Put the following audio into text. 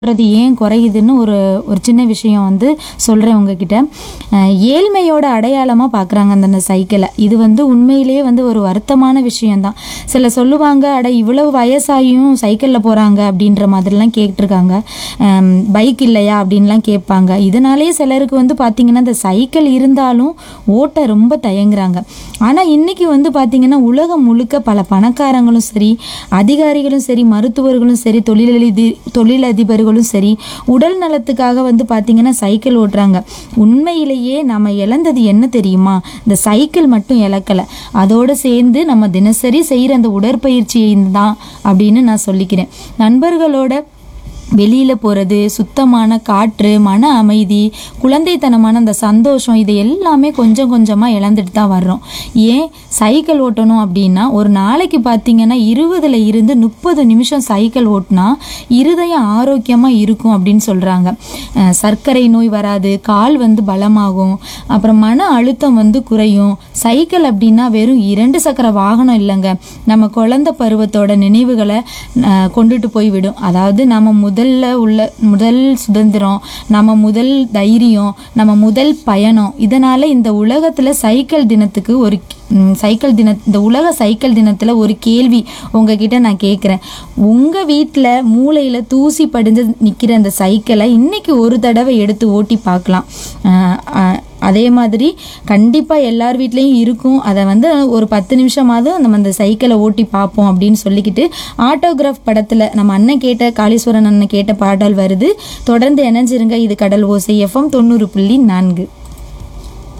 சொல்றது ஏன் குறையுதுன்னு ஒரு ஒரு சின்ன விஷயம் வந்து சொல்கிறேன் உங்ககிட்ட அஹ் ஏழ்மையோட அடையாளமாக பார்க்குறாங்க அந்த அந்த சைக்கிளை இது வந்து உண்மையிலேயே வந்து ஒரு வருத்தமான விஷயம்தான் சில சொல்லுவாங்க அட இவ்வளவு வயசாகியும் சைக்கிளில் போகிறாங்க அப்படின்ற மாதிரிலாம் கேட்டிருக்காங்க பைக் இல்லையா அப்படின்லாம் கேட்பாங்க இதனாலேயே சிலருக்கு வந்து பார்த்திங்கன்னா இந்த சைக்கிள் இருந்தாலும் ஓட்ட ரொம்ப தயங்குறாங்க ஆனால் இன்னைக்கு வந்து பார்த்திங்கன்னா உலகம் முழுக்க பல பணக்காரங்களும் சரி அதிகாரிகளும் சரி மருத்துவர்களும் சரி தொழிலதி தொழிலதிபர்களும் சரி உடல் நலத்துக்காக வந்து பார்த்திங்கன்னா சைக்கிள் ஓட்டுறாங்க உண்மையிலேயே நம்ம இழந்தது என்ன தெரியுமா இந்த சைக்கிள் மட்டும் இழக்கலை அதோடு சேர்ந்து நம்ம தினசரி செய்கிற அந்த உடற்பயிற்சியை தான் அப்படின்னு நான் சொல்லிக்கிறேன் நண்பர்களோட வெளியில் போகிறது சுத்தமான காற்று மன அமைதி குழந்தைத்தனமான அந்த சந்தோஷம் இது எல்லாமே கொஞ்சம் கொஞ்சமாக இழந்துட்டு தான் வர்றோம் ஏன் சைக்கிள் ஓட்டணும் அப்படின்னா ஒரு நாளைக்கு பார்த்தீங்கன்னா இருபதுல இருந்து முப்பது நிமிஷம் சைக்கிள் ஓட்டினா இருதயம் ஆரோக்கியமாக இருக்கும் அப்படின்னு சொல்கிறாங்க சர்க்கரை நோய் வராது கால் வந்து பலமாகும் அப்புறம் மன அழுத்தம் வந்து குறையும் சைக்கிள் அப்படின்னா வெறும் இரண்டு சக்கர வாகனம் இல்லைங்க நம்ம குழந்தை பருவத்தோட நினைவுகளை அஹ், கொண்டுட்டு போய் விடும் அதாவது நம்ம முதல்ல உள்ள முதல் சுதந்திரம் நம்ம முதல் தைரியம் நம்ம முதல் பயணம் இதனால இந்த உலகத்துல சைக்கிள் தினத்துக்கு ஒரு ம், சைக்கிள் தின இந்த உலக சைக்கிள் தினத்துல ஒரு கேள்வி உங்ககிட்ட நான் கேட்குறேன் உங்க வீட்டில் மூளையில தூசி படிஞ்சு நிக்கிற அந்த சைக்கிளை இன்னைக்கு ஒரு தடவை எடுத்து ஓட்டி பார்க்கலாம் அஹ், அஹ், அதே மாதிரி கண்டிப்பாக எல்லார் வீட்லேயும் இருக்கும் அதை வந்து ஒரு பத்து நிமிஷமாவது நம்ம அந்த சைக்கிளை ஓட்டி பார்ப்போம் அப்படின்னு சொல்லிக்கிட்டு ஆட்டோகிராஃப் படத்தில் நம்ம அண்ணன் கேட்ட காளீஸ்வரன் அண்ணன் கேட்ட பாடல் வருது தொடர்ந்து இணைஞ்சிருங்க இது கடல் ஓசை எஃப்எம் தொண்ணூறு புள்ளி நான்கு